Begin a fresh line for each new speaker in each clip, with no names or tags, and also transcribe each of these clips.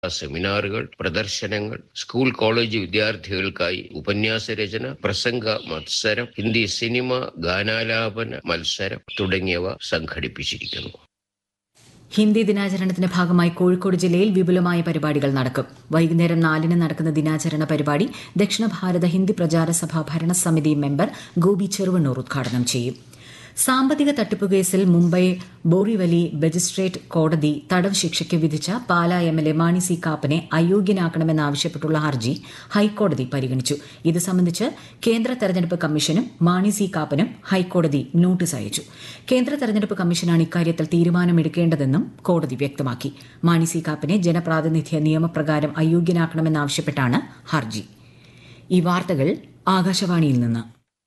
സെമിനാറുകൾ പ്രദർശനങ്ങൾ school college വിദ്യാർത്ഥികൾക്കായി ഉപന്യാസ രചന പ്രസംഗ മത്സരം ഹിന്ദി സിനിമ ഗാനാലാപന മത്സരം തുടങ്ങിയവ സംഘടിപ്പിച്ചിരിക്കുന്നു
ഹിന്ദി ദിനാചരണത്തിന്റെ ഭാഗമായി കോഴിക്കോട് ജില്ലയിൽ വിപുലമായ പരിപാടികൾ നടക്കും വൈകുന്നേരം നാലിന് നടക്കുന്ന ദിനാചരണ പരിപാടി ദക്ഷിണ ഭാരത ഹിന്ദി പ്രചാര സഭ ഭരണസമിതി മെമ്പർ ഗോപി ചെറുവണ്ണൂർ ഉദ്ഘാടനം ചെയ്യും സാമ്പത്തിക തട്ടിപ്പ് കേസിൽ മുംബൈ ബോറിവലി മജിസ്ട്രേറ്റ് കോടതി തടവ് ശിക്ഷയ്ക്ക് വിധിച്ച Pala M L A Mani C കാപ്പനെ അയോഗ്യനാക്കണമെന്നാവശ്യപ്പെട്ടുള്ള ഹർജി ഹൈക്കോടതി പരിഗണിച്ചു ഇത് സംബന്ധിച്ച് കേന്ദ്ര തെരഞ്ഞെടുപ്പ് കമ്മീഷനും മാണി സി കാപ്പനും ഹൈക്കോടതി നോട്ടീസ് അയച്ചു കേന്ദ്ര തെരഞ്ഞെടുപ്പ് കമ്മീഷനാണ് ഇക്കാര്യത്തിൽ തീരുമാനമെടുക്കേണ്ടതെന്നും കോടതി വ്യക്തമാക്കി മാണി സി കാപ്പനെ ജനപ്രാതിനിധ്യ നിയമപ്രകാരം അയോഗ്യനാക്കണമെന്നാവശ്യപ്പെട്ടാണ് ഹർജി ഈ വാർത്തകൾ ആകാശവാണിയിൽ നിന്ന്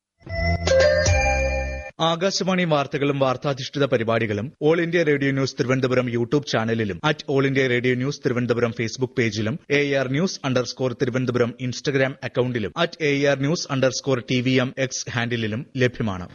ആകാശവാണി വാർത്തകളും വാർത്താധിഷ്ഠിത പരിപാടികളും All India Radio news Thiruvananthapuram YouTube ചാനലിലും at All India Radio news Thiruvananthapuram Facebook പേജിലും A R news underscore Thiruvananthapuram Instagram അക്കൌണ്ടിലും at A R news underscore T V M X ഹാൻഡിലും ലഭ്യമാണ്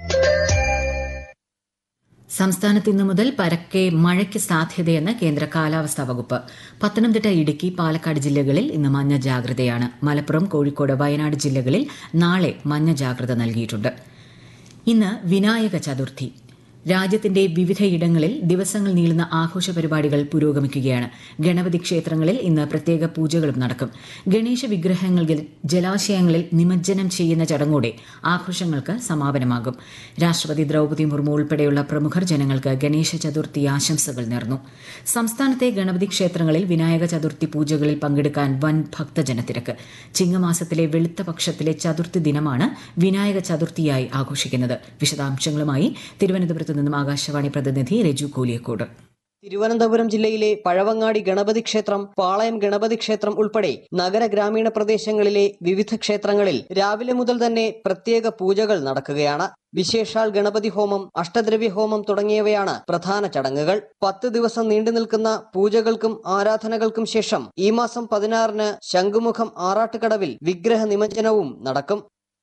സംസ്ഥാനത്ത് ഇന്നു മുതൽ പരക്കെ മഴയ്ക്ക് സാധ്യതയെന്ന് കേന്ദ്ര കാലാവസ്ഥാ വകുപ്പ് പത്തനംതിട്ട ഇടുക്കി പാലക്കാട് ജില്ലകളിൽ ഇന്ന് മഞ്ഞ ജാഗ്രതയാണ് മലപ്പുറം കോഴിക്കോട് വയനാട് ജില്ലകളിൽ നാളെ മഞ്ഞ ജാഗ്രത നൽകിയിട്ടുണ്ട് ഇന്ന് വിനായക ചതുർത്ഥി രാജ്യത്തിന്റെ വിവിധയിടങ്ങളിൽ ദിവസങ്ങൾ നീളുന്ന ആഘോഷ പരിപാടികൾ പുരോഗമിക്കുകയാണ് ഗണപതി ക്ഷേത്രങ്ങളിൽ ഇന്ന് പ്രത്യേക പൂജകളും നടക്കും ഗണേശ വിഗ്രഹങ്ങൾ ജലാശയങ്ങളിൽ നിമജ്ജനം ചെയ്യുന്ന ചടങ്ങോടെ ആഘോഷങ്ങൾക്ക് സമാപനമാകും രാഷ്ട്രപതി ദ്രൌപദി മുർമു ഉൾപ്പെടെയുള്ള പ്രമുഖർ ജനങ്ങൾക്ക് ഗണേശ ചതുർത്ഥി ആശംസകൾ നേർന്നു സംസ്ഥാനത്തെ ഗണപതി ക്ഷേത്രങ്ങളിൽ വിനായക ചതുർത്ഥി പൂജകളിൽ പങ്കെടുക്കാൻ വൻ ഭക്തജനത്തിരക്ക് ചിങ്ങമാസത്തിലെ വെളുത്ത പക്ഷത്തിലെ ചതുർത്ഥി ദിനമാണ് വിനായക ചതുർത്ഥിയായി ആഘോഷിക്കുന്നത് വിശദാംശങ്ങളുമായി തിരുവനന്തപുരത്ത് നിന്നും ആകാശവാണി പ്രതിനിധി രജു കോലിയക്കോട്
തിരുവനന്തപുരം ജില്ലയിലെ പഴവങ്ങാടി ഗണപതി ക്ഷേത്രം പാളയം ഗണപതി ക്ഷേത്രം ഉൾപ്പെടെ നഗര ഗ്രാമീണ പ്രദേശങ്ങളിലെ വിവിധ ക്ഷേത്രങ്ങളിൽ രാവിലെ മുതൽ തന്നെ പ്രത്യേക പൂജകൾ നടക്കുകയാണ് വിശേഷാൽ ഗണപതി ഹോമം അഷ്ടദ്രവ്യ ഹോമം തുടങ്ങിയവയാണ് പ്രധാന ചടങ്ങുകൾ പത്ത് ദിവസം നീണ്ടു നിൽക്കുന്ന പൂജകൾക്കും ആരാധനകൾക്കും ശേഷം ഈ മാസം പതിനാറിന് ശംഖുമുഖം ആറാട്ടുകടവിൽ വിഗ്രഹ നിമജ്ജനവും നടക്കും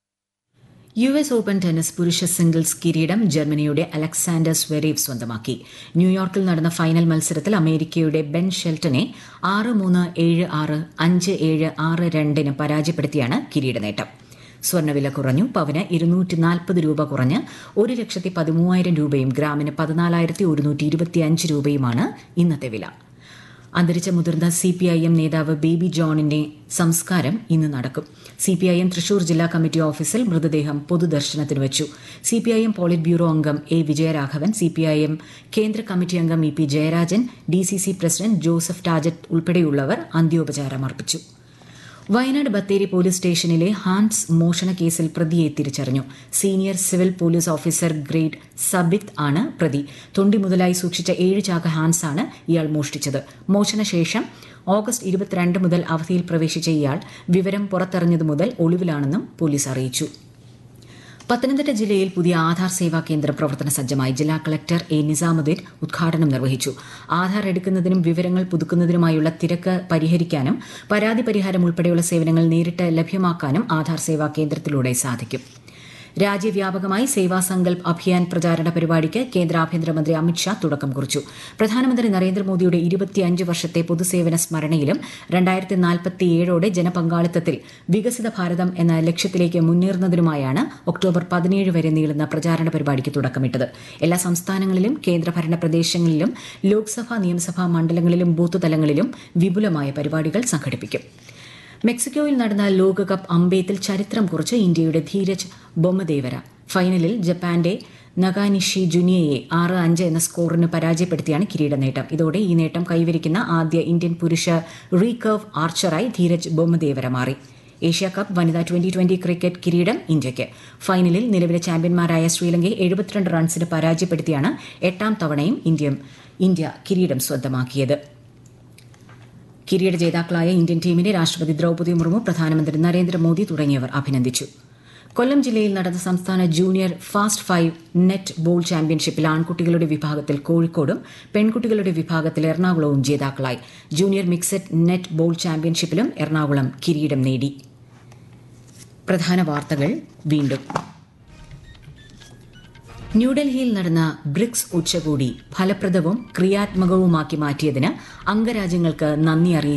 യു എസ് ഓപ്പൺ ടെന്നീസ് പുരുഷ സിംഗിൾസ് കിരീടം ജർമ്മനിയുടെ അലക്സാണ്ടർ സ്വെരേവ് സ്വന്തമാക്കി ന്യൂയോർക്കിൽ നടന്ന ഫൈനൽ മത്സരത്തിൽ അമേരിക്കയുടെ ബെൻ ഷെൽട്ടനെ ആറ് മൂന്ന് ഏഴ് ആറ് അഞ്ച് ഏഴ് ആറ് രണ്ടിന് പരാജയപ്പെടുത്തിയാണ് കിരീട നേട്ടം സ്വർണ്ണവില കുറഞ്ഞു പവന് ഇരുന്നൂറ്റി നാൽപ്പത് രൂപ കുറഞ്ഞ് ഒരു ലക്ഷത്തി പതിമൂവായിരം രൂപയും ഗ്രാമിന് പതിനാലായിരത്തി ഒരുന്നൂറ്റി ഇരുപത്തിയഞ്ച് രൂപയുമാണ് ഇന്നത്തെ വില അന്തരിച്ച മുതിർന്ന സി പി ഐ എം നേതാവ് ബേബി ജോണിന്റെ സംസ്കാരം ഇന്ന് നടക്കും C P I M Thrissur ജില്ലാ കമ്മിറ്റി ഓഫീസിൽ മൃതദേഹം പൊതുദർശനത്തിന് വെച്ചു C P I M Politburo അംഗം A Vijayaraghavan C P I M കേന്ദ്ര കമ്മിറ്റി അംഗം E P Jayarajan D C C president Joseph ടാജറ്റ് ഉൾപ്പെടെയുള്ളവർ അന്ത്യോപചാരം അർപ്പിച്ചു വയനാട് ബത്തേരി പോലീസ് സ്റ്റേഷനിലെ ഹാൻസ് മോഷണ കേസിൽ പ്രതിയെ തിരിച്ചറിഞ്ഞു senior civil police officer grade Sabith ആണ് പ്രതി തൊണ്ടി മുതലായി സൂക്ഷിച്ച ഏഴ് ചാക്ക് ഹാൻസ് ആണ് ഇയാൾ മോഷ്ടിച്ചത് മോഷണശേഷം ഓഗസ്റ്റ് ഇരുപത്തിരണ്ട് മുതൽ അവധിയിൽ പ്രവേശിച്ച ഇയാൾ വിവരം പുറത്തറിഞ്ഞതു മുതൽ ഒളിവിലാണെന്നും പോലീസ് അറിയിച്ചു പത്തനംതിട്ട ജില്ലയിൽ പുതിയ ആധാർ സേവാ കേന്ദ്രം പ്രവർത്തന സജ്ജമായി ജില്ലാ കളക്ടർ എ നിസാമുദ്ദീൻ ഉദ്ഘാടനം നിർവഹിച്ചു ആധാർ എടുക്കുന്നതിനും വിവരങ്ങൾ പുതുക്കുന്നതിനുമായുള്ള തിരക്ക് പരിഹരിക്കാനും പരാതി പരിഹാരം ഉൾപ്പെടെയുള്ള സേവനങ്ങൾ നേരിട്ട് ലഭ്യമാക്കാനും ആധാർ സേവാ കേന്ദ്രത്തിലൂടെ സാധിക്കും രാജ്യവ്യാപകമായി സേവാ സങ്കൽപ് അഭിയാൻ പ്രചാരണ പരിപാടിക്ക് കേന്ദ്ര ആഭ്യന്തരമന്ത്രി അമിത്ഷാ തുടക്കം കുറിച്ചു പ്രധാനമന്ത്രി നരേന്ദ്രമോദിയുടെ ഇരുപത്തിയഞ്ച് വർഷത്തെ പൊതുസേവന സ്മരണയിലും രണ്ടായിരത്തി നാൽപ്പത്തിയേഴോടെ ജനപങ്കാളിത്തത്തിൽ വികസിത ഭാരതം എന്ന ലക്ഷ്യത്തിലേക്ക് മുന്നേറുന്നതിനുമായാണ് ഒക്ടോബർ പതിനേഴ് വരെ നീളുന്ന പ്രചാരണ പരിപാടിക്ക് തുടക്കമിട്ടത് എല്ലാ സംസ്ഥാനങ്ങളിലും കേന്ദ്രഭരണ പ്രദേശങ്ങളിലും ലോക്സഭാ നിയമസഭാ മണ്ഡലങ്ങളിലും ബൂത്ത് തലങ്ങളിലും വിപുലമായ പരിപാടികൾ സംഘടിപ്പിക്കും മെക്സിക്കോയിൽ നടന്ന ലോകകപ്പ് അമ്പെയ്ത്തിൽ ചരിത്രം കുറിച്ച് ഇന്ത്യയുടെ ധീരജ് ബൊമ്മദേവര ഫൈനലിൽ ജപ്പാന്റെ നഗാനിഷി ജുനിയയെ ആറ് അഞ്ച് എന്ന സ്കോറിന് പരാജയപ്പെടുത്തിയാണ് കിരീട നേട്ടം ഇതോടെ ഈ നേട്ടം കൈവരിക്കുന്ന ആദ്യ ഇന്ത്യൻ പുരുഷ റീകർവ് ആർച്ചറായി ധീരജ് ബൊമ്മദേവര മാറി ഏഷ്യ കപ്പ് വനിതാ ട്വന്റി ട്വന്റി ക്രിക്കറ്റ് കിരീടം ഇന്ത്യയ്ക്ക് ഫൈനലിൽ നിലവിലെ ചാമ്പ്യന്മാരായ ശ്രീലങ്കയെ എഴുപത്തിരണ്ട് റൺസിന് പരാജയപ്പെടുത്തിയാണ് എട്ടാം തവണയും ഇന്ത്യ ഇന്ത്യ കിരീടം സ്വന്തമാക്കിയത് കിരീട ജേതാക്കളായ ഇന്ത്യൻ ടീമിനെ രാഷ്ട്രപതി ദ്രൌപദി മുർമു പ്രധാനമന്ത്രി നരേന്ദ്രമോദി തുടങ്ങിയവർ അഭിനന്ദിച്ചു കൊല്ലം ജില്ലയിൽ നടന്ന സംസ്ഥാന junior fast five net ball ചാമ്പ്യൻഷിപ്പിൽ ആൺകുട്ടികളുടെ വിഭാഗത്തിൽ കോഴിക്കോടും പെൺകുട്ടികളുടെ വിഭാഗത്തിൽ എറണാകുളവും ജേതാക്കളായി ജൂനിയർ മിക്സഡ് നെറ്റ് ബോൾ ചാമ്പ്യൻഷിപ്പിലും എറണാകുളം കിരീടം നേടി പ്രധാന വാർത്തകൾ വീണ്ടും ന്യൂഡൽഹിയിൽ നടന്ന ബ്രിക്സ് ഉച്ചകോടി ഫലപ്രദവും ക്രിയാത്മകവുമാക്കി മാറ്റിയതിന് അംഗരാജ്യങ്ങൾക്ക് നന്ദി അറിയിച്ചു